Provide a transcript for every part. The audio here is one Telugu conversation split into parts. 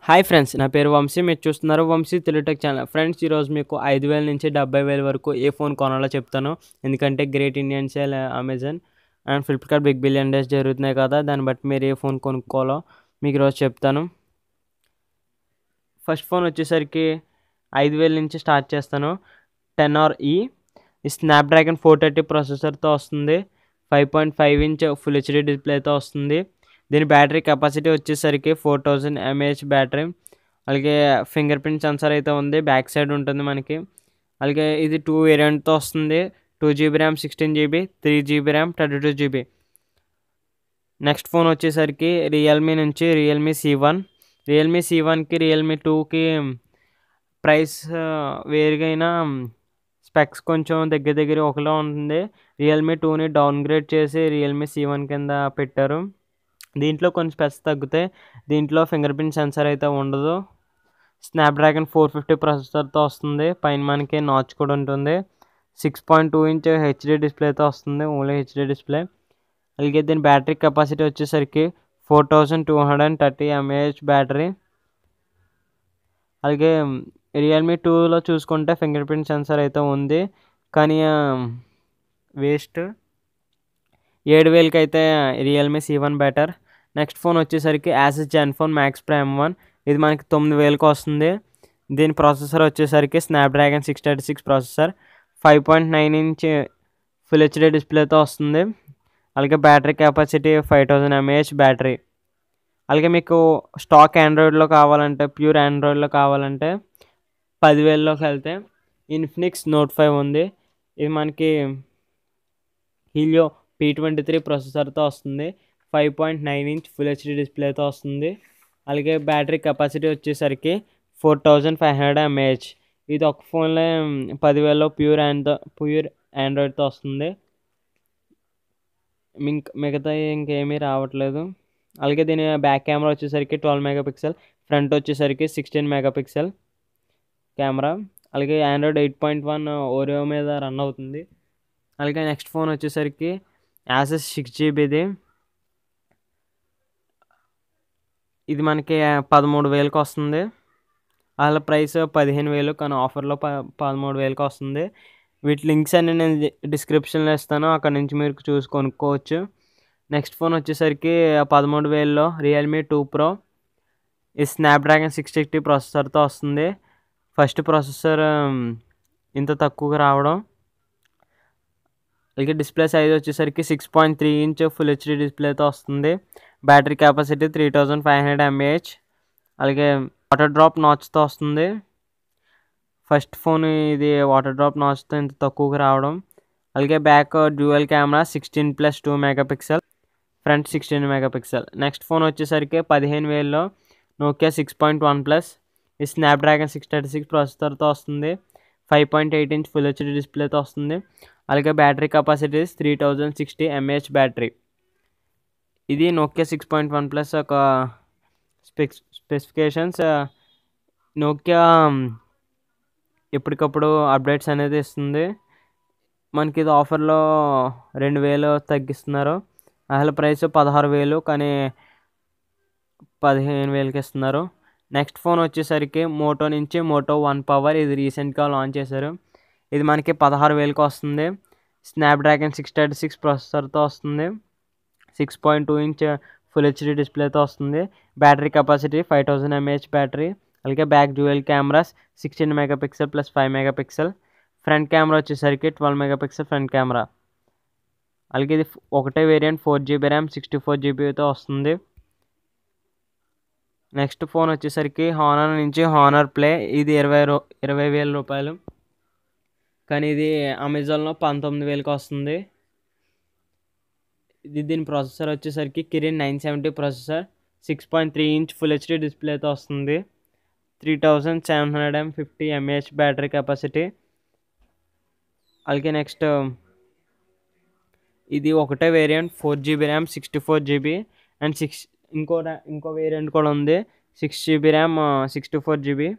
హాయ్ ఫ్రెండ్స్ నా పేరు వంశీ మీరు చూస్తున్నారు వంశీ తెలుటెక్ ఛానల్ ఫ్రెండ్స్ ఈరోజు మీకు ఐదు వేల నుంచి డెబ్బై వేల వరకు ఏ ఫోన్ కొనాలో చెప్తాను ఎందుకంటే great Indian sale Amazon and Flipkart big billion days జరుగుతున్నాయి కదా దాన్ని బట్టి మీరు ఏ ఫోన్ కొనుక్కోవాలో మీకు ఈరోజు చెప్తాను ఫస్ట్ ఫోన్ వచ్చేసరికి ఐదు వేల నుంచి స్టార్ట్ చేస్తాను టెన్ ఆర్ ఈ ఈ స్నాప్డ్రాగన్ ఫోర్ థర్టీ ప్రాసెసర్తో వస్తుంది five point five inch full HD డిస్ప్లేతో వస్తుంది దీని బ్యాటరీ కెపాసిటీ వచ్చేసరికి ఫోర్ థౌజండ్ ఎంఏహెచ్ బ్యాటరీ అలాగే ఫింగర్ ప్రింట్ సెన్సార్ అయితే ఉంది బ్యాక్ సైడ్ ఉంటుంది మనకి అలాగే ఇది టూ వేరియంట్తో వస్తుంది two GB RAM sixteen GB three GB RAM thirty two GB next phone వచ్చేసరికి రియల్మీ నుంచి Realme C one Realme C వన్కి రియల్మీ టూకి ప్రైస్ వేరుగా అయినా స్పెక్స్ కొంచెం దగ్గర దగ్గర ఒకలా ఉంటుంది రియల్మీ టూని డౌన్గ్రేడ్ చేసి రియల్మీ సి వన్ కింద పెట్టారు దీంట్లో కొన్ని స్పెక్స్ తగ్గుతాయి దీంట్లో ఫింగర్ ప్రింట్ సెన్సార్ అయితే ఉండదు స్నాప్డ్రాగన్ ఫోర్ ఫిఫ్టీ ప్రాసెసర్తో వస్తుంది పైన మనకి నాచ్ కూడా ఉంటుంది six point two inch HD డిస్ప్లేతో వస్తుంది ఓన్లీ హెచ్డీ డిస్ప్లే అలాగే దీని బ్యాటరీ కెపాసిటీ వచ్చేసరికి four thousand two hundred and thirty mAh battery అలాగే రియల్మీ టూలో చూసుకుంటే ఫింగర్ ప్రింట్ సెన్సార్ అయితే ఉంది కానీ వేస్ట్ ఏడు వేలకి అయితే Realme C one better next phone వచ్చేసరికి Asus Zen phone Max prime one ఇది మనకి తొమ్మిది వేలకు వస్తుంది దీని ప్రాసెసర్ వచ్చేసరికి Snapdragon six thirty six processor five point nine inch full HD డిస్ప్లేతో వస్తుంది అలాగే battery capacity five thousand mAh battery అలాగే మీకు స్టాక్ ఆండ్రాయిడ్లో కావాలంటే ప్యూర్ ఆండ్రాయిడ్లో కావాలంటే పదివేలలోకి వెళ్తే ఇన్ఫినిక్స్ నోట్ ఫైవ్ ఉంది ఇది మనకి హీలియో పీ ట్వంటీ త్రీ ప్రాసెసర్తో వస్తుంది five point nine inch full HD డిస్ప్లేతో వస్తుంది అలాగే బ్యాటరీ కెపాసిటీ వచ్చేసరికి four thousand five hundred mAh ఇది ఒక ఫోన్లో పదివేలలో ప్యూర్ ఆండ్రో ప్యూర్ ఆండ్రాయిడ్తో వస్తుంది ఇంక మిగతా ఇంకేమీ రావట్లేదు అలాగే దీని బ్యాక్ కెమెరా వచ్చేసరికి ట్వెల్వ్ మెగాపిక్సెల్ ఫ్రంట్ వచ్చేసరికి సిక్స్టీన్ మెగాపిక్సెల్ కెమెరా అలాగే Android eight point one Oreo మీద రన్ అవుతుంది అలాగే నెక్స్ట్ ఫోన్ వచ్చేసరికి యాసెస్ సిక్స్ జీబీది ఇది మనకి పదమూడు వేలకు వస్తుంది వాళ్ళ ప్రైస్ పదిహేను వేలు కానీ ఆఫర్లో ప పదమూడు వేలకు వస్తుంది వీటి లింక్స్ అన్ని నేను డిస్క్రిప్షన్లో ఇస్తాను అక్కడ నుంచి మీరు చూసి కొనుక్కోవచ్చు నెక్స్ట్ ఫోన్ వచ్చేసరికి పదమూడు వేలలో రియల్మీ టూ ప్రో ఈ స్నాప్డ్రాగన్ సిక్స్ సిక్స్టీ ప్రాసెసర్తో వస్తుంది ఫస్ట్ ప్రాసెసర్ ఇంత తక్కువగా రావడం అలాగే డిస్ప్లే సైజ్ వచ్చేసరికి six point three inch full HD డిస్ప్లేతో వస్తుంది battery capacity three thousand five hundred mAh అలాగే వాటర్ డ్రాప్ నాచ్తో వస్తుంది ఫస్ట్ ఫోన్ ఇది వాటర్ డ్రాప్ నాచ్తో ఇంత తక్కువగా రావడం అలాగే back dual camera sixteen plus two megapixel front sixteen megapixel next phone వచ్చేసరికి పదిహేను వేలలో Nokia six point one plus ఈ స్నాప్డ్రాగన్ సిక్స్ థర్టీ సిక్స్ ప్రాసెసర్తో వస్తుంది five point eight inch full HD డిస్ప్లేతో వస్తుంది అలాగే battery capacity three thousand sixty mAh battery ఇది Nokia six point one plus ఒక స్పెక్స్ స్పెసిఫికేషన్స్ నోకియా ఎప్పటికప్పుడు అప్డేట్స్ అనేది ఇస్తుంది మనకి ఇది ఆఫర్లో రెండు వేలు తగ్గిస్తున్నారు అసలు ప్రైస్ పదహారు వేలు కానీ పదిహేను వేలకి ఇస్తున్నారు నెక్స్ట్ ఫోన్ వచ్చేసరికి మోటో నుంచి మోటో వన్ పవర్ ఇది రీసెంట్గా లాంచ్ చేశారు ఇది మనకి పదహారు వేలకు వస్తుంది స్నాప్డ్రాగన్ సిక్స్ థర్టీ సిక్స్ ప్రాసెసర్తో వస్తుంది six point two inch full HD డిస్ప్లేతో వస్తుంది battery capacity five thousand mAh battery అలాగే back dual cameras sixteen megapixel plus five megapixel front camera వచ్చేసరికి ట్వెల్వ్ మెగాపిక్సెల్ ఫ్రంట్ కెమెరా అలాగే ఇది ఒకటే variant four GB RAM sixty four జీబీతో వస్తుంది నెక్స్ట్ ఫోన్ వచ్చేసరికి హానర్ నుంచి హానర్ ప్లే ఇది ఇరవై రూ ఇరవై వేల రూపాయలు కానీ ఇది అమెజాన్లో పంతొమ్మిది వేలకు వస్తుంది ఇది దీని ప్రాసెసర్ వచ్చేసరికి Kirin nine seventy processor six point three inch full HD డిస్ప్లేతో వస్తుంది three thousand seven hundred and fifty mAh battery capacity అలాగే నెక్స్ట్ ఇది ఒకటే variant four GB RAM sixty four GB and six ఇంకో ఇంకో వేరియంట్ కూడా ఉంది six GB RAM sixty four GB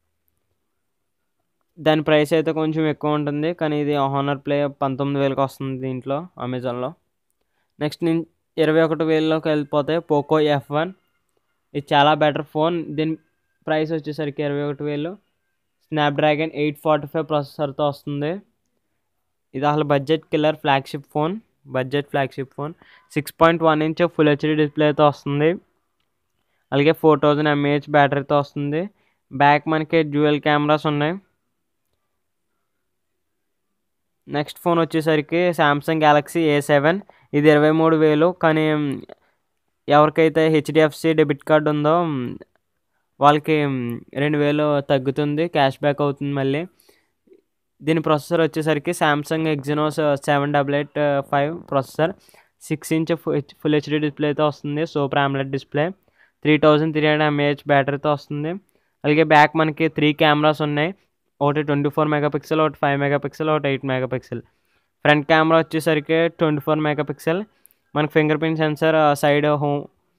దాని ప్రైస్ అయితే కొంచెం ఎక్కువ ఉంటుంది కానీ ఇది హానర్ ప్లే పంతొమ్మిది వేలకు వస్తుంది దీంట్లో అమెజాన్లో నెక్స్ట్ నేను ఇరవై ఒకటి వేలలోకి వెళ్ళిపోతే పోకో ఎఫ్ వన్ ఇది చాలా బెటర్ ఫోన్ దీని ప్రైస్ వచ్చేసరికి ఇరవై ఒకటి వేలు స్నాప్డ్రాగన్ ఎయిట్ ఫార్టీ ఫైవ్ ప్రాసెసర్తో వస్తుంది ఇది అసలు budget killer flagship phone budget flagship phone six point one inch full HD డిస్ప్లేతో వస్తుంది అలాగే ఫోర్ థౌజండ్ ఎంఏహెచ్ బ్యాటరీతో వస్తుంది బ్యాక్ మనకి డ్యూయల్ కెమెరాస్ ఉన్నాయి నెక్స్ట్ ఫోన్ వచ్చేసరికి సామ్సంగ్ గ్యాలక్సీ ఏ సెవెన్ ఇది ఇరవై మూడు వేలు కానీ ఎవరికైతే హెచ్డిఎఫ్సి డెబిట్ కార్డు ఉందో వాళ్ళకి రెండు వేలు తగ్గుతుంది క్యాష్ బ్యాక్ అవుతుంది మళ్ళీ దీని ప్రాసెసర్ వచ్చేసరికి Samsung Exynos seven double eight five processor six inch full HD డిస్ప్లేతో వస్తుంది super AMOLED display three thousand three hundred mAh బ్యాటరీతో వస్తుంది అలాగే బ్యాక్ మనకి త్రీ కెమెరాస్ ఉన్నాయి ఒకటి ట్వంటీ ఫోర్ మెగాపిక్సెల్ ఒకటి ఫైవ్ మెగాపిక్సెల్ ఒకటి ఎయిట్ మెగాపిక్సెల్ ఫ్రంట్ కెమెరా వచ్చేసరికి ట్వంటీ ఫోర్ మెగాపిక్సెల్ మనకి finger print sensor side home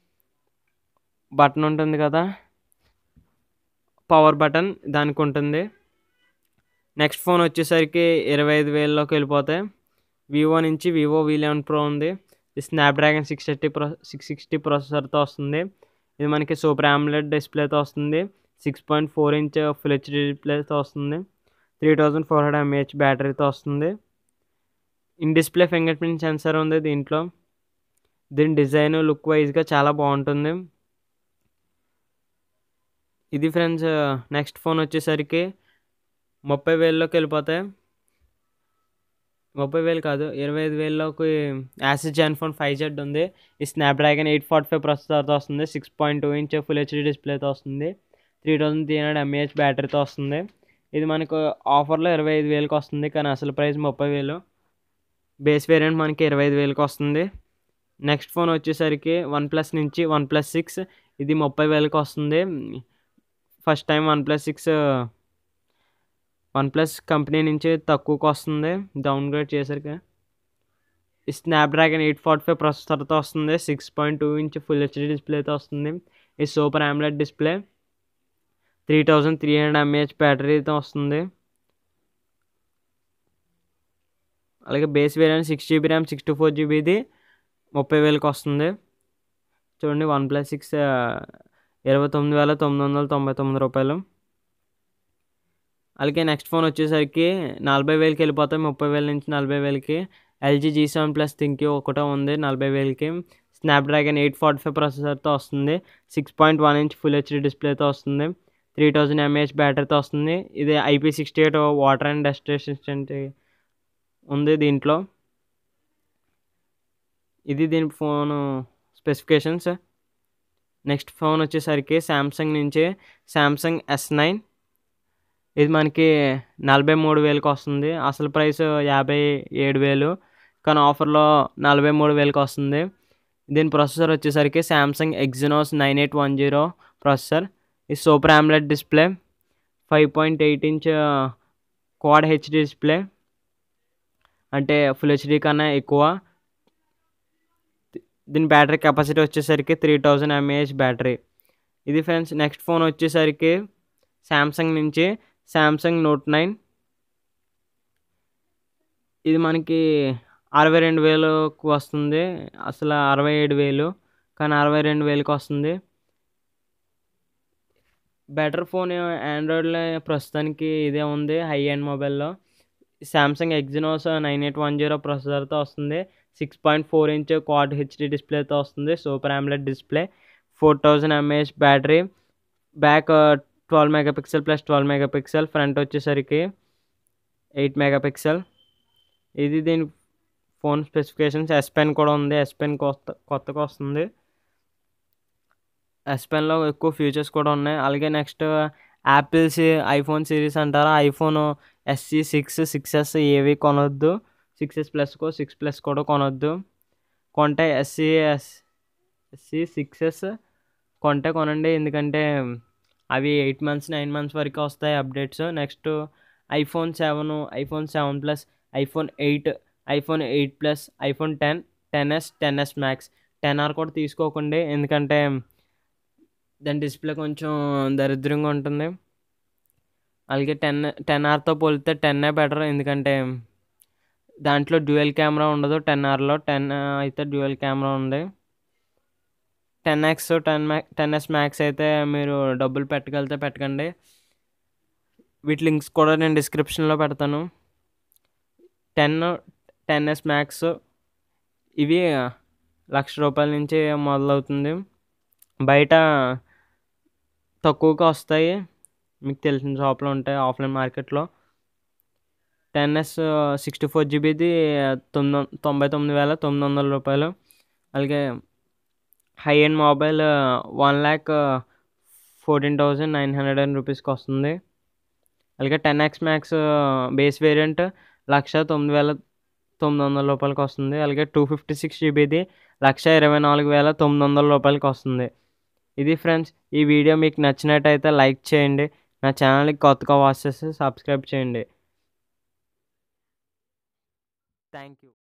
button ఉంటుంది కదా పవర్ బటన్ దానికి ఉంటుంది నెక్స్ట్ ఫోన్ వచ్చేసరికి ఇరవై ఐదు వేలలోకి వెళ్ళిపోతాయి వివో నుంచి వివో వి లెవెన్ ప్రో ఉంది ఇది Snapdragon six thirty pro six sixty ప్రాసెసర్తో వస్తుంది ఇది మనకి సూపర్ ఆమ్లెట్ డిస్ప్లేతో వస్తుంది six point four inch full HD డిస్ప్లేతో వస్తుంది three thousand four hundred mAh బ్యాటరీతో వస్తుంది in display finger print sensor ఉంది దీంట్లో దీని డిజైన్ లుక్ వైజ్గా చాలా బాగుంటుంది ఇది ఫ్రెండ్స్ నెక్స్ట్ ఫోన్ వచ్చేసరికి ముప్పై వేలలోకి వెళ్ళిపోతాయి ముప్పై వేలు కాదు ఇరవై ఐదు వేలలోకి Asus Zen phone five Z ఉంది ఈ స్నాప్డ్రాగన్ ఎయిట్ ఫార్టీ ఫైవ్ ప్రస్తుతంతో వస్తుంది six point two inch full HD డిస్ప్లేతో వస్తుంది three thousand three hundred mAh బ్యాటరీతో వస్తుంది ఇది మనకు ఆఫర్లో ఇరవై ఐదు వేలకు వస్తుంది కానీ అసలు ప్రైస్ ముప్పై వేలు బేస్ వేరియంట్ మనకి ఇరవై ఐదు వేలకు వస్తుంది నెక్స్ట్ ఫోన్ వచ్చేసరికి వన్ ప్లస్ నుంచి వన్ ప్లస్ సిక్స్ ఇది ముప్పై వేలకు వస్తుంది first time one plus six one plus company నుంచి తక్కువకి వస్తుంది డౌన్గ్రేడ్ చేసరికి ఈ స్నాప్డ్రాగన్ ఎయిట్ ఫార్టీ ఫైవ్ ప్రాసెసర్తో వస్తుంది six point two inch full HD డిస్ప్లేతో వస్తుంది ఈ super AMOLED display three thousand three hundred mAh బ్యాటరీతో వస్తుంది అలాగే base variant six GB RAM sixty four జీబీది ముప్పై వేలకు వస్తుంది చూడండి వన్ ప్లస్ సిక్స్ ఇరవై తొమ్మిది వేల తొమ్మిది వందల తొంభై తొమ్మిది రూపాయలు అలాగే నెక్స్ట్ ఫోన్ వచ్చేసరికి నలభై వేలకి వెళ్ళిపోతాయి ముప్పై వేల నుంచి నలభై వేలకి LG G seven plus ThinQ ఒకటే ఉంది నలభై వేలకి స్నాప్డ్రాగన్ ఎయిట్ ఫార్టీ ఫైవ్ ప్రాసెసర్తో వస్తుంది six point one inch full HD డిస్ప్లేతో వస్తుంది త్రీ థౌజండ్ ఎంఏహెచ్ బ్యాటరీతో వస్తుంది ఇది IP sixty eight water and dust resistant ఉంది దీంట్లో ఇది దీని ఫోన్ స్పెసిఫికేషన్స్ నెక్స్ట్ ఫోన్ వచ్చేసరికి శాంసంగ్ నుంచి శాంసంగ్ ఎస్ నైన్ ఇది మనకి నలభై మూడు వేలకు వస్తుంది అసలు ప్రైస్ యాభై ఏడు వేలు కానీ ఆఫర్లో నలభై మూడు వేలకు వస్తుంది దీని ప్రాసెసర్ వచ్చేసరికి Samsung Exynos nine eight one zero processor ఇది super AMOLED display five point eight inch quad HD display అంటే ఫుల్ హెచ్డి కన్నా ఎక్కువ దీని బ్యాటరీ కెపాసిటీ వచ్చేసరికి త్రీ థౌజండ్ ఎంఏహెచ్ బ్యాటరీ ఇది ఫ్రెండ్స్ నెక్స్ట్ ఫోన్ వచ్చేసరికి శాంసంగ్ నుంచి శాంసంగ్ నోట్ నైన్ ఇది మనకి అరవై రెండు వేలకు వస్తుంది అసలు అరవై ఏడు వేలు కానీ అరవై రెండు వేలకు వస్తుంది బెటర్ ఫోన్ ఆండ్రాయిడ్లో ప్రస్తుతానికి ఇదే ఉంది హై ఎండ్ మొబైల్లో Samsung Exynos nine eight one zero ప్రొసెసర్తో వస్తుంది six point four inch quad HD డిస్ప్లేతో వస్తుంది super AMOLED display four thousand mAh battery back twelve megapixel plus twelve megapixel front వచ్చేసరికి ఎయిట్ మెగాపిక్సెల్ ఇది దీని ఫోన్ స్పెసిఫికేషన్స్ ఎస్ పెన్ కూడా ఉంది ఎస్ పెన్ కొత్త కొత్తగా వస్తుంది ఎస్ పెన్లో ఎక్కువ ఫీచర్స్ కూడా ఉన్నాయి అలాగే నెక్స్ట్ యాపిల్స్ ఐఫోన్ సిరీస్ అంటారా iPhone SE six six S ఏవి కొనొద్దు సిక్స్ ఎస్ ప్లస్కో సిక్స్ ప్లస్ కూడా కొనొద్దు కొంటే SE S SE six S కొంటే కొనండి ఎందుకంటే అవి ఎయిట్ మంత్స్ నైన్ మంత్స్ వరకు వస్తాయి updates next iPhone seven iPhone seven plus iPhone eight iPhone eight plus iPhone ten ten S ten S max ten R కూడా తీసుకోకండి ఎందుకంటే దాని డిస్ప్లే కొంచెం దరిద్రంగా ఉంటుంది అలాగే టెన్ టెన్ ఆర్తో పోలితే టెన్నే బెటర్ ఎందుకంటే దాంట్లో డ్యూయల్ కెమెరా ఉండదు టెన్ ఆర్లో టెన్ అయితే డ్యూయల్ కెమెరా ఉంది ten X ten max ten S max అయితే మీరు డబ్బులు పెట్టగలితే పెట్టకండి వీటి లింక్స్ కూడా నేను డిస్క్రిప్షన్లో పెడతాను టెన్ టెన్ ఎస్ మ్యాక్స్ ఇవి లక్ష రూపాయల నుంచి మొదలవుతుంది బయట తక్కువగా వస్తాయి మీకు తెలిసిన షాప్లో ఉంటాయి ఆఫ్లైన్ మార్కెట్లో టెన్ ఎస్ సిక్స్టీ ఫోర్ జీబీది తొమ్మిది వం- తొంభై తొమ్మిది వేల తొమ్మిది వందల రూపాయలు అలాగే high end mobile one lakh fourteen thousand nine hundred and రూపీస్కి వస్తుంది అలాగే ten X max base variant లక్ష తొమ్మిది వేల తొమ్మిది వందల రూపాయలకి వస్తుంది అలాగే టూ ఫిఫ్టీ సిక్స్ జీబీది లక్ష ఇరవై నాలుగు వేల తొమ్మిది వందల రూపాయలకి వస్తుంది ఇది ఫ్రెండ్స్ ఈ వీడియో మీకు నచ్చినట్టయితే లైక్ చేయండి నా ఛానల్కి కొత్తగా వాచ్ చేస్తే సబ్స్క్రైబ్ చేయండి థ్యాంక్ యూ